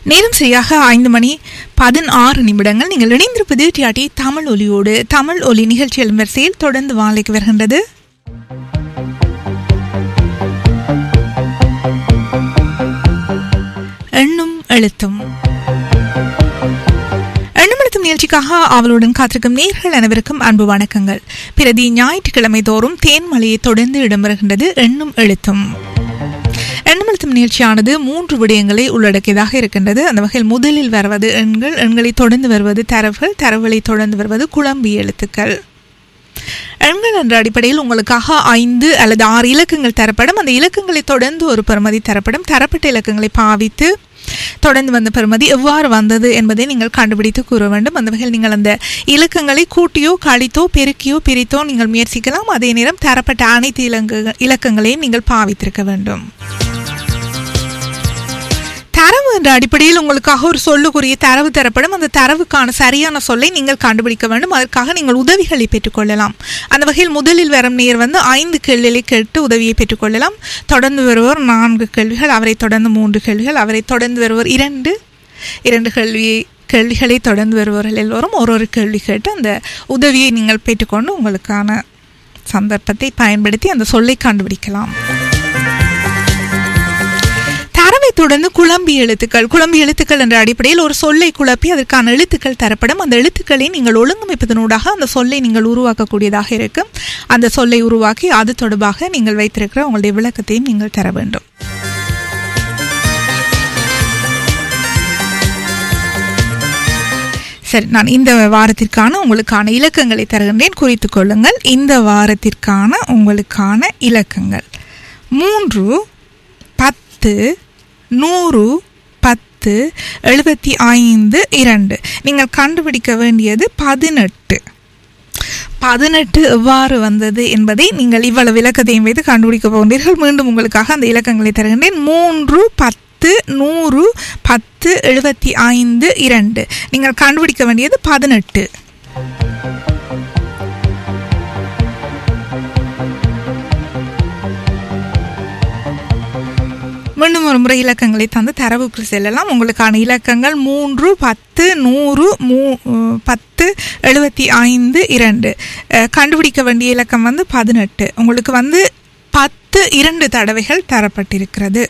நேரம் சரியாக ஐந்து மணி பதினாறு நிமிடங்கள் நீங்கள் இணைந்திருப்பது டிஆர்டி தமிழ் ஒலியோடு தமிழ் ஒலி நிகழ்ச்சியில் வரிசையில் தொடர்ந்து வாழைக்கு வருகின்றது எண்ணும் எழுத்தும் எண்ணும் எழுத்தும் நிகழ்ச்சிக்காக அவளுடன் காத்திருக்கும் நேர்கள் அனைவருக்கும் அன்பு வணக்கங்கள் பிரதி ஞாயிற்றுக்கிழமை தோறும் தேன்மலையை தொடர்ந்து இடம்பெறுகின்றது எண்ணும் எழுத்தும் எண்ணமெழுத்தும் நிகழ்ச்சியானது மூன்று விடயங்களை உள்ளடக்கியதாக இருக்கின்றது அந்த வகையில் முதலில் வருவது எண்கள் எண்களை தொடர்ந்து வருவது தரவுகள் தரவுகளை தொடர்ந்து வருவது குழம்பி எழுத்துக்கள் எண்கள் என்ற அடிப்படையில் உங்களுக்காக ஐந்து அல்லது ஆறு இலக்கங்கள் தரப்படும் அந்த இலக்கங்களை தொடர்ந்து ஒரு பெறுமதி தரப்படும் தரப்பட்ட இலக்கங்களை பாவித்து தொடர்ந்து வந்த பெறுமதி எவ்வாறு வந்தது என்பதை நீங்கள் கண்டுபிடித்து கூற வேண்டும் அந்த வகையில் நீங்கள் அந்த இலக்கங்களை கூட்டியோ கழித்தோ பெருக்கியோ பிரித்தோ நீங்கள் முயற்சிக்கலாம் அதே நேரம் தரப்பட்ட அனைத்து இலங்க இலக்கங்களையும் நீங்கள் பாவித்திருக்க வேண்டும் தரவு என்ற அடிப்படையில் உங்களுக்காக ஒரு சொல்லுக்குரிய தரவு தரப்படும் அந்த தரவுக்கான சரியான சொல்லை நீங்கள் கண்டுபிடிக்க வேண்டும் அதற்காக நீங்கள் உதவிகளை பெற்றுக்கொள்ளலாம் அந்த வகையில் முதலில் வரும் நேர் வந்து ஐந்து கேள்விகளை கேட்டு உதவியை பெற்றுக்கொள்ளலாம் தொடர்ந்து வருவோர் நான்கு கேள்விகள் அவரை தொடர்ந்து மூன்று கேள்விகள் அவரை தொடர்ந்து வருவோர் இரண்டு இரண்டு கேள்வி கேள்விகளை தொடர்ந்து வருபவர்கள் எல்லோரும் ஒரு ஒரு கேள்வி கேட்டு அந்த உதவியை நீங்கள் பெற்றுக்கொண்டு உங்களுக்கான சந்தர்ப்பத்தை பயன்படுத்தி அந்த சொல்லை கண்டுபிடிக்கலாம் தரவை தொடர்ந்து குழம்பி எழுத்துக்கள் குழம்பி எழுத்துக்கள் என்ற அடிப்படையில் ஒரு சொல்லை குழப்பி அதற்கான எழுத்துக்கள் தரப்படும் அந்த எழுத்துக்களை நீங்கள் ஒழுங்கமைப்பதனூடாக அந்த சொல்லை நீங்கள் உருவாக்கக்கூடியதாக இருக்கும் அந்த சொல்லை உருவாக்கி அது தொடர்பாக நீங்கள் வைத்திருக்கிற உங்களுடைய விளக்கத்தையும் நீங்கள் தர வேண்டும் சரி நான் இந்த வாரத்திற்கான உங்களுக்கான இலக்கங்களை தருகின்றேன் குறித்துக் கொள்ளுங்கள் இந்த வாரத்திற்கான உங்களுக்கான இலக்கங்கள் மூன்று பத்து நூறு பத்து எழுபத்தி ஐந்து இரண்டு நீங்கள் கண்டுபிடிக்க வேண்டியது பதினெட்டு பதினெட்டு எவ்வாறு வந்தது என்பதை நீங்கள் இவ்வளவு இலக்கத்தையும் வைத்து கண்டுபிடிக்க போகின்றீர்கள் மீண்டும் உங்களுக்காக அந்த இலக்கங்களை தருகின்றேன் மூன்று பத்து நூறு பத்து எழுபத்தி ஐந்து இரண்டு நீங்கள் கண்டுபிடிக்க வேண்டியது பதினெட்டு மீண்டும் ஒரு முறை இலக்கங்களை தந்து தரவுக்கு செல்லலாம் உங்களுக்கான இலக்கங்கள் மூன்று பத்து நூறு மூ பத்து எழுபத்தி ஐந்து இரண்டு கண்டுபிடிக்க வேண்டிய இலக்கம் வந்து பதினெட்டு உங்களுக்கு வந்து பத்து இரண்டு தடவைகள் தரப்பட்டிருக்கிறது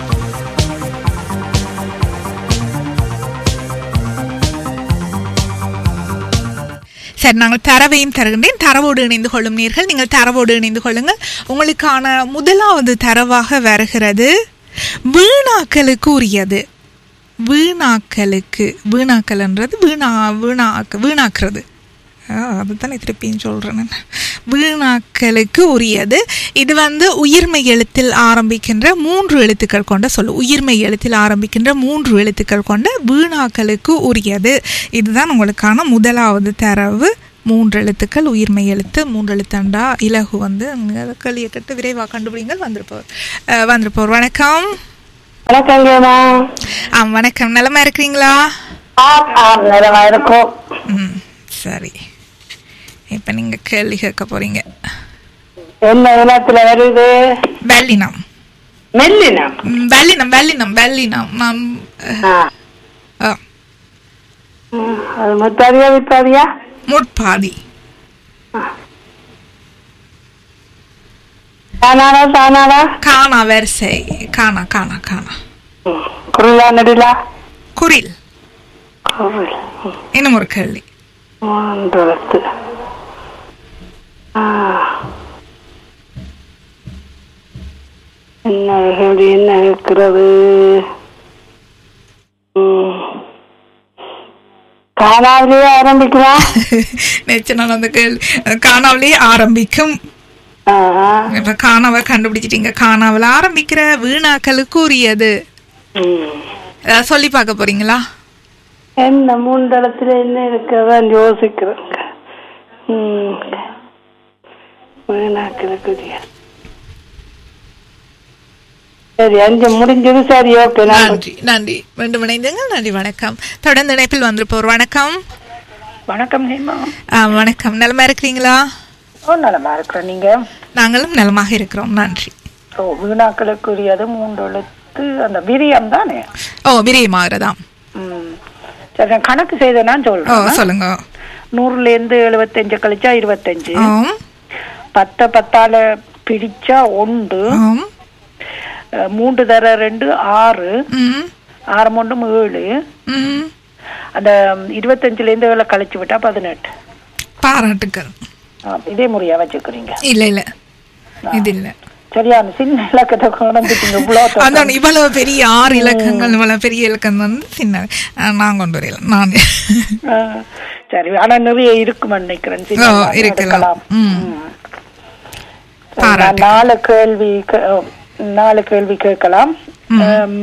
சரி நாங்கள் தரவையும் தருகின்றேன் தரவோடு இணைந்து கொள்ளும் நீர்கள் நீங்கள் தரவோடு இணைந்து கொள்ளுங்கள் உங்களுக்கான முதலாவது தரவாக வருகிறது வீணாக்கலுக்கு உரியது வீணாக்கலுக்கு வீணாக்கல்ன்றது வீணா வீணாக்க வீணாக்குறது அதுதானே திருப்பியும் சொல்கிறேன் நான் வீணாக்கலுக்கு உரியது இது வந்து உயிர்மை எழுத்தில் ஆரம்பிக்கின்ற மூன்று எழுத்துக்கள் கொண்ட சொல்லு உயிர்மை எழுத்தில் ஆரம்பிக்கின்ற மூன்று எழுத்துக்கள் கொண்ட வீணாக்கலுக்கு உரியது இதுதான் உங்களுக்கான முதலாவது தரவு மூன்று எழுத்துக்கள் உயிர்மை எழுத்து மூன்று எழுத்தாண்டா இலகு வந்து களியை கட்டு விரைவாக கண்டுபிடிங்கள் வந்திருப்பவர் வந்திருப்பவர் வணக்கம் வணக்கங்கம்மா ஆ வணக்கம் நலமா இருக்கிறீங்களா ஆம் ஆம் நிலமா இருக்கும் ம் சரி இப்போ நீங்கள் கேள்வி கேட்க போறீங்க என்ன இனத்துல வருது வெள்ளினம் மெல்லினம் ம், வெள்ளினம் வெள்ளினம் வெள்ளினம் நான் அஹ், ஆ. ஆ, ம், அது முத்தாதியா வித்தாதியா முட்பாதி தானாடா தானாடா காணா வரிசை காணா காணா காணா ம், குருளா நெடிலா குரில் குருள் ம், இன்னும் ஒரு கேள்வி மூன்று எழுத்து ஆ. என்ன கேள்வி என்ன இருக்கிறது ம். தானாவிலேயே ஆரம்பிக்கலாம் நேற்று நான் அந்த கேள்வி காணாவிலேயே ஆரம்பிக்கும் ஆ இப்ப காணாவை கண்டுபிடிச்சிட்டீங்க காணாவில் ஆரம்பிக்கிற வீணாக்களுக்கு உரியது ம். ஏதாவது சொல்லி பார்க்க போறீங்களா என்ன மூண்டளத்துல என்ன இருக்கதான் யோசிக்கிறேங்க ம். வீணாக்கிறதுக்குரிய சரி அஞ்சு முடிஞ்சது சரி ஓகே நான் நன்றி நன்றி மீண்டும் இணைந்துங்கள் நன்றி வணக்கம் தொடர்ந்து இணைப்பில் வந்திருப்போர் வணக்கம் வணக்கம் ஹேமா ஆ, வணக்கம் நலமா இருக்கிறீங்களா ஓ நலமா இருக்கிறேன் நீங்க நாங்களும் நலமாக இருக்கிறோம் நன்றி ஓ வீணாக்களுக்குரியது மூன்று எழுத்து கணக்கு அந்த விரியம் தானே ஓ விரயமாகறதாம் ம். சரி நான் கணக்கு செய்த நான் ஓ சொல்றேன் சொல்லுங்க நூறுல இருந்து எழுபத்தஞ்சு கழிச்சா இருபத்தஞ்சு ஆம் பத்த பத்தால பிரிச்சா ஒன்று ஆம் அஹ், மூன்று தர ரெண்டு ஆறு ம் ஆறு மூண்டும் ஏழு ம் அந்த இருபத்தஞ்சுல இருந்து ஏழை கழிச்சு விட்டா பதினெட்டு பாராட்டுக்கள் ஆ, இதே முறையா வச்சுக்கிறீங்க இல்ல இல்ல இது இல்ல சரியான சின்ன இலக்கத்தை கொண்டுட்டீங்க இவ்வளோ அதான் இவ்வளவு பெரிய ஆறு இலக்கங்கள் இவ்வளவு பெரிய இலக்கம் வந்து சின்ன அஹ், நான் கொண்டு வரல நான் ஆ, சரி ஆனா நிறைய இருக்குமா நினைக்கிறேன் சின்ன ஓ, மாதிரி இருக்கலாம். எடுக்கலாம். ம். ம். சரி, நான் பாராட்டு. நாலு கேள்வி கே- ஓ, நாலு கேள்வி கேட்கலாம் ஆம்,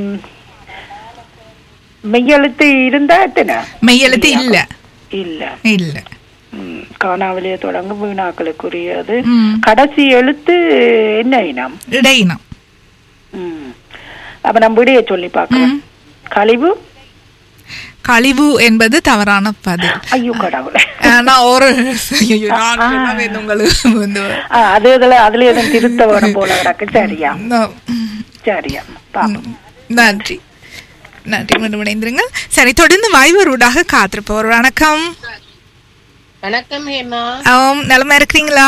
மெய்யெழுத்து இருந்தா எத்தனை மெய்யெழுத்து இல்ல இல்ல இல்ல ம், காணாவலியே தொடங்கும் வீணாக்களுக்குரியது ம். கடைசி எழுத்து என்ன இனம் இடையினம் ம். அப்ப நம்ம விடைய சொல்லி பார்க்கலாம் கழிவு கழிவு என்பது தவறான பதில் ஐயோ கடவுளே அஹ், நான் ஒரு ஐயோ, நான் சொன்னவே இது உங்களுக்கு வந்து ஆ, அது இதுல அதுல எதுவும் திருத்த வேணும் போல கிடக்கு சரியா no. சரியா பாப்போம் நன்றி நன்றி மீண்டும் இணைந்திருங்கள் சரி தொடர்ந்து வாய்வரூடாக காத்திருப்போர் வணக்கம் வணக்கம் ஹேமா ஆம் நலமா இருக்கிறீங்களா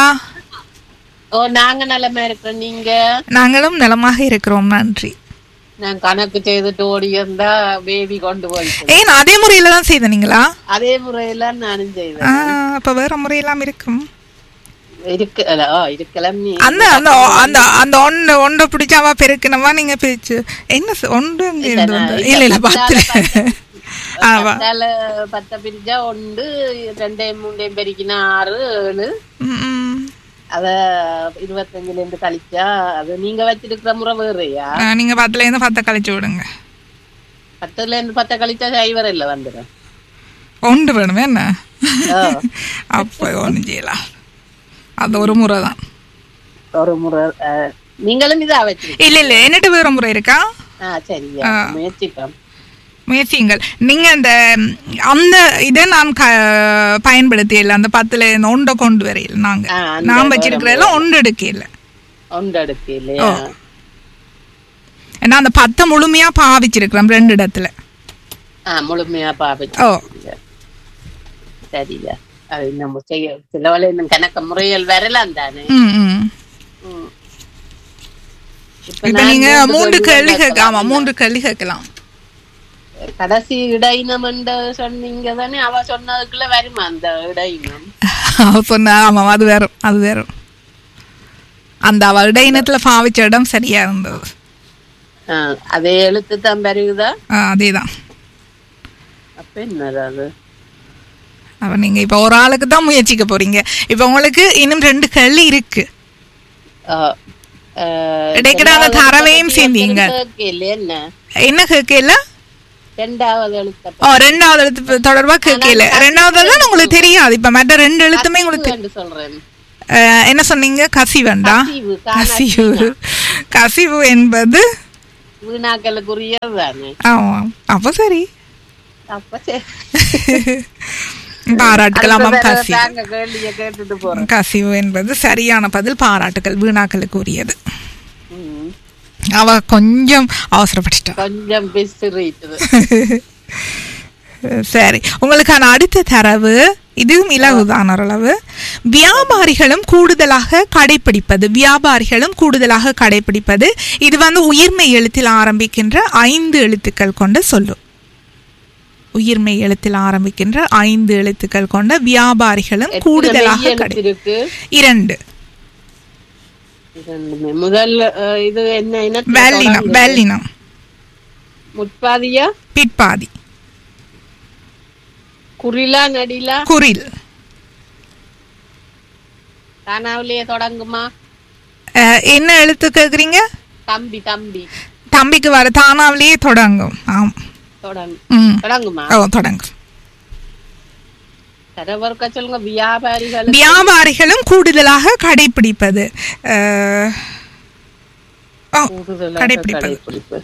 ஓ நாங்க நலமா இருக்கிறோம் நீங்க நாங்களும் நலமாக இருக்கிறோம் நன்றி நான் கணக்கு செய்துட்டு ஓடி இருந்தா பேபி கொண்டு போயிட்டு ஏன் அதே முறையில தான் செய்தனீங்களா அதே முறையில நானும் செய்தேன் ஆ, அப்ப வேற முறையெல்லாம் இருக்கும் இருக்கு அல்ல, ஓ இருக்கலாம் நீ அந்த அந்த அந்த அந்த ஒன்று ஒன்றை பிடிச்சாவா பெருக்கணுமா நீங்க பிரிச்சு என்ன சொ- ஒன்று அங்க இருந்து வந்து இல்ல இல்ல பத்துல ஆவா பத்தால பத்த பிரிச்சா ஒன்று ரெண்டையும் மூண்டையும் பெருக்கினா ஆறு ஏழு ம், ம். அத இருபத்தஞ்சுல இருந்து கழிச்சா அது நீங்க வச்சிருக்கிற முறை வேறையா ஆ, நீங்க பத்துல இருந்து பத்தை கழிச்சு விடுங்க பத்துல இருந்து பத்த கழிச்சா சைவர் இல்ல வந்துடும் ஒன்று வேணுமே என்ன ஓ. அப்போ ஒன்றும் செய்யலாம் அது ஒரு முறை தான் ஒரு முறை அஹ், நீங்களும் இதா வச்சிருக்கீங்க இல்ல இல்ல என்னட்டு வேற முறை இருக்கா ஆ சரியா முயற்சிப்போம் முயற்சிங்கள் நீங்க அந்த ம், அந்த இதை நான் க பயன்படுத்தியல அந்த பத்துல இந்த ஒன்றை கொண்டு வரையில நாங்க ஆ, அந்த நான் வச்சிருக்கிறதெல்லாம் ஒன்று எடுக்கல ஒன்று அடுக்கு இல்லையா ஏன்னா அந்த பத்தை முழுமையா பாவிச்சிருக்கிறோம் ரெண்டு இடத்துல ஆ முழுமையா பாவிச்சு ஓ சரியா அது நம்ம செய்ய சிலவளை இன்னும் கணக்க முறைகள் வரலாம் தானே ம் ம் ம். இப்ப இப்ப நான் நீங்க மூன்று கேள்வி கேட்க கேட்கலாம். ஆமா மூன்று கேள்வி கேட்கலாம் கடைசி இடையினம் சொன்னீங்க தானே அவ சொன்னதுக்குள்ள வருமா அந்த இடையினம் அவ சொன்ன ஆமா அது வேற அது வேற அந்த அவ இடையினத்துல பாவிச்ச இடம் சரியா இருந்தது ஆ, அதே எழுத்து தான் வருகுதா ஆ, அதேதான் அப்ப என்னது அது அப்ப நீங்க இப்ப ஒரு ஆளுக்கு தான் முயற்சிக்க போறீங்க இப்ப உங்களுக்கு இன்னும் ரெண்டு கேள்வி இருக்கு ஆ, ஆ, இடைக்கிட அந்த ரெண்டாவது தரவையும் எழுத்தை சேர்ந்தீங்க. கேட்க இல்லையா என்ன என்ன கேட்கல ரெண்டாவது எழுத்த ஓ ரெண்டாவது எழுத்து தொடர்பா கேட்கல ரெண்டாவது தான் உங்களுக்கு தெரியாது இப்ப மற்ற ரெண்டு எழுத்துமே உங்களுக்கு தெரி- என்று சொல்றேன் அஹ், என்ன சொன்னீங்க கசிவண்டா கசிவு, கசிவு கசிவு என்பது வீணாக்களுக்குரியது தானே ஆமா அப்ப சரி அப்ப சரி பாராட்டுகள் ஆமாம் அடுத்த தடவை கசிவு தாங்க கேள்விய கேட்டுட்டு போறேன் கசிவு என்பது சரியான பதில் பாராட்டுகள் வீணாக்களுக்கு உரியது ம். அவ கொஞ்சம் அவசரப்பட்டுட்டா கொஞ்சம் பிசுறிட்டுது சரி உங்களுக்கான அடுத்த தரவு இதுவும் இலகுதான் ஓரளவு வியாபாரிகளும் கூடுதலாக கடைபிடிப்பது வியாபாரிகளும் கூடுதலாக கடைபிடிப்பது இது வந்து உயிர்மை எழுத்தில் ஆரம்பிக்கின்ற ஐந்து எழுத்துக்கள் கொண்ட சொல்லு உயிர்மை எழுத்தில் ஆரம்பிக்கின்ற ஐந்து எழுத்துக்கள் கொண்ட வியாபாரிகளும் எத்தனை கூடுதலாக மெய் கடை எழுத்து இருக்கு இரண்டு இரண்டுமே. முதல் அஹ், இது என்ன இனத்துல வெள்ளினம் தொடங்குது? வெள்ளினம் முற்பாதியா பிற்பாதி குறிலா நடிலா குரில் தானாவிலேயே தொடங்குமா அஹ், என்ன எழுத்து கேக்குறீங்க தம்பி தம்பி தம்பிக்கு வர தானாவிலேயே தொடங்கும் ஆம் தொடங்கு ம் தொடங்குமா ஓ தொடங்கும் தரவர்க்க சொல்லுங்க வியாபாரிகள் வியாபாரிகளும் கூடுதலாக கடைபிடிப்பது அஹ், ஓ, கூடுதலாக கடைபிடிப்பது கடைபிடிப்பு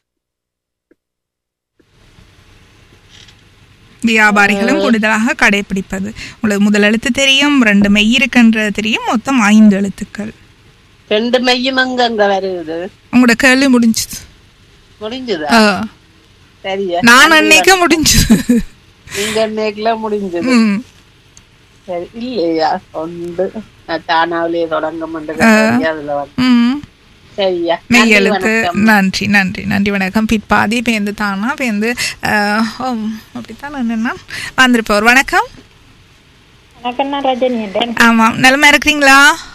வியாபாரிகளும் கூடுதலாக கடைபிடிப்பது உங்களுக்கு முதல் எழுத்து தெரியும் ரெண்டு மெய் இருக்குன்றது தெரியும் மொத்தம் ஐந்து எழுத்துக்கள் ரெண்டு மையம் அங்க அங்க வருது உங்களோட கேள்வி முடிஞ்சது முடிஞ்சதா அஹ், சரியா நான் அன்னைக்கு முடிஞ்சது நீங்க அன்னைக்குல முடிஞ்சது ம் சரி இல்லையா உண்டு நான் தானாவிலே தொடங்க மாட்டேன் அதுல வந்து ம் சரியா மெய் நன்றி, எழுத்து வணக்கம். நன்றி நன்றி நன்றி வணக்கம் பிற்பாதி பேந்து தானா பேந்து அஹ், ஓம் அப்படித்தான் என்னன்னா வந்திருப்பவர் வணக்கம் வணக்கம் நான் ரஜினி என்றேன் ஆமாம் நலமா இருக்கிறீங்களா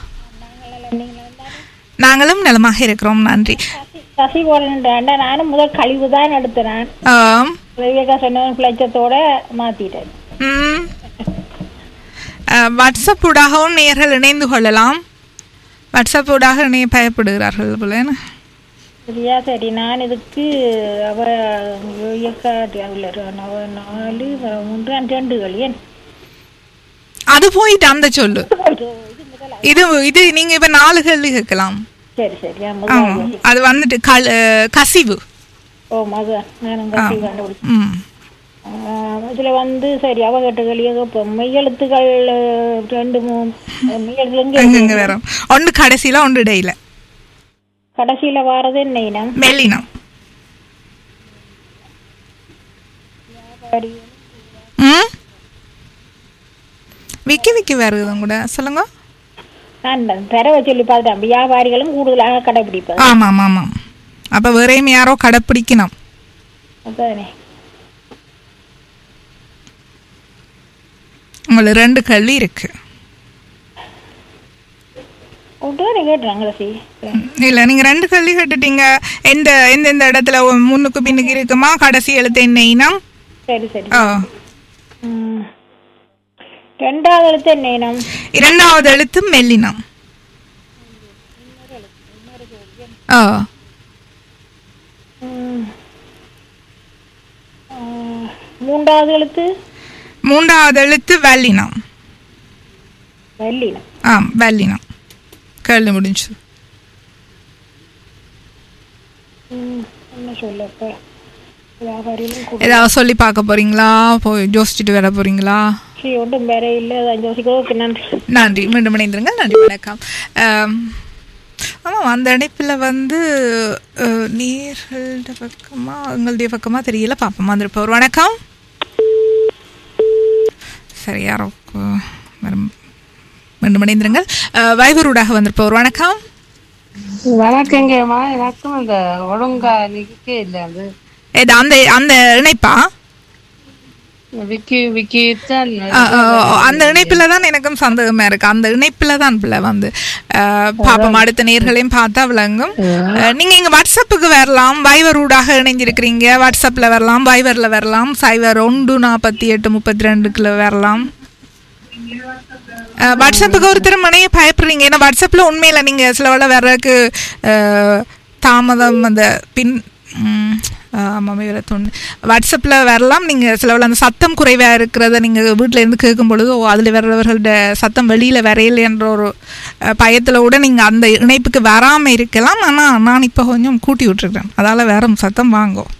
நாங்களும் நலமாக இருக்கிறோம் நன்றி சசி போடணுன்றேன் நானும் முதல் கழிவு தான் எடுத்தேன் ஆம். விவேகா சொன்ன பிளச்சத்தோட மாத்திட்டேன் ம். அஹ், வாட்ஸ்அப் ஊடாகவும் நேர்கள் இணைந்து கொள்ளலாம் வாட்ஸ்அப் ஊடாக இணைய பயப்படுகிறார்கள் போல என்ன? சரியா சரி நான் இதுக்கு அவ விவேகா உள்ள நவ நாலு மூன்று ரெண்டு கழியன் அது போயிட்டு அந்த சொல்லு இது இது நீங்க இப்ப நாலு கேள்வி கேட்கலாம் சரி சரி ஆ, ஆமா. முதல் அது வந்துட்டு கல் அஹ், கசிவு ஓ மது நானும் கட்டி கண்டுபிடிச்சேன் ம் ஆஹ் இதுல வந்து சரி அவகட்டுகள் இப்போ மெய்யெழுத்துக்கள் அஹ், ரெண்டு மூணு மெய்யெழுத்து எங்க எங்கெங்க வரும் ஒன்று கடைசியில ஒன்று இடையில கடைசியில வாரது என்ன இனம் மெல்லினம் ம் விக்கி விக்கி வருதும் கூட சொல்லுங்க நான் தரவை சொல்லி பார்த்துட்டேன் வியாபாரிகளும் கூடுதலாக கடைபிடிப்பது ஆமாம் ஆமாம் அப்ப வேறையும் யாரோ கடைப்பிடிக்கணும் அதானே உங்களுக்கு ரெண்டு கல்வி இருக்கு ஒன்றுதானே கேட்டுறாங்க சி இல்ல நீங்க ரெண்டு கல்வி கேட்டுட்டீங்க எந்த எந்தெந்த இடத்துல முன்னுக்கு பின்னுக்கு இருக்குமா கடைசி எழுத்து என்ன இனம் சரி சரி ஆ. ம். ரெண்டாவது எழுத்து என்ன இனம் இரண்டாவது எழுத்து மெல்லினம் ஆ ம். ஆஹ், மூன்றாவது எழுத்து மூன்றாவது எழுத்து வல்லினம் வெள்ளினம் ஆ வல்லினம் கேள்வி முடிஞ்சு ம், என்ன சொல்ல இப்போ வியாபாரிகளும் கூட ஏதாவது சொல்லி பார்க்க போறீங்களா போய் யோசிச்சுட்டு வர போறீங்களா சரி ஒன்றும் வேற இல்லை அஞ்சு யோசிக்கிறோம் நன்றி நன்றி மீண்டும் இணைந்திருங்க நன்றி வணக்கம் ஆம், ஆமாம் அந்த இணைப்பில் வந்து அஹ், நீர்கள்ட பக்கமா எங்களுடைய பக்கமா தெரியல பார்ப்போம் வந்திருப்போர் வணக்கம் சரி யாரோ கு- வரும். மீண்டும் இணைந்திருங்கள் அஹ், வைபரூடாக வந்திருப்போர் வணக்கம் வணக்கங்கம்மா எனக்கும் அந்த ஒழுங்கா நிக்க இல்ல அது இது அந்த அந்த இணைப்பா விக்கி விக்கி தான் அஹ், அஹ், அந்த இணைப்பில் தான் எனக்கும் சந்தேகமா இருக்கு அந்த இணைப்பில் தான் பிள்ளை வந்து அஹ், பாப்போம் அடுத்த நேர்களையும் பார்த்தா விளங்கும் அஹ், நீங்க இங்க வாட்ஸ்அப்புக்கு வரலாம் வைவர் ஊடாக இணைஞ்சிருக்கிறீங்க வாட்ஸ்அப்ல வரலாம் வைவர்ல வரலாம் சைவர் ஒன்று நாற்பத்தி எட்டு முப்பத்தி ரெண்டுக்குள்ள வரலாம் அஹ், வாட்ஸ்அப்புக்கு ஒருத்தர் மனையை பயப்படுறீங்க ஏன்னா வாட்ஸ்அப்ல உண்மையில நீங்க சில வேளை வர்றதுக்கு அஹ், தாமதம் அந்த பின் ம், ஆமாம் வேலை தோணு வாட்ஸ்அப்பில் வரலாம் நீங்கள் சில வேளை அந்த சத்தம் குறைவாக இருக்கிறத நீங்கள் வீட்டில் இருந்து கேட்கும் பொழுது ஓ அதில் வர்றவர்களோட சத்தம் வெளியில் வரையில்லைன்ற ஒரு பயத்தில் கூட நீங்கள் அந்த இணைப்புக்கு வராமல் இருக்கலாம் ஆனால் நான் இப்போ கொஞ்சம் கூட்டி விட்டுருக்கேன் அதால் வேற சத்தம் வாங்கும்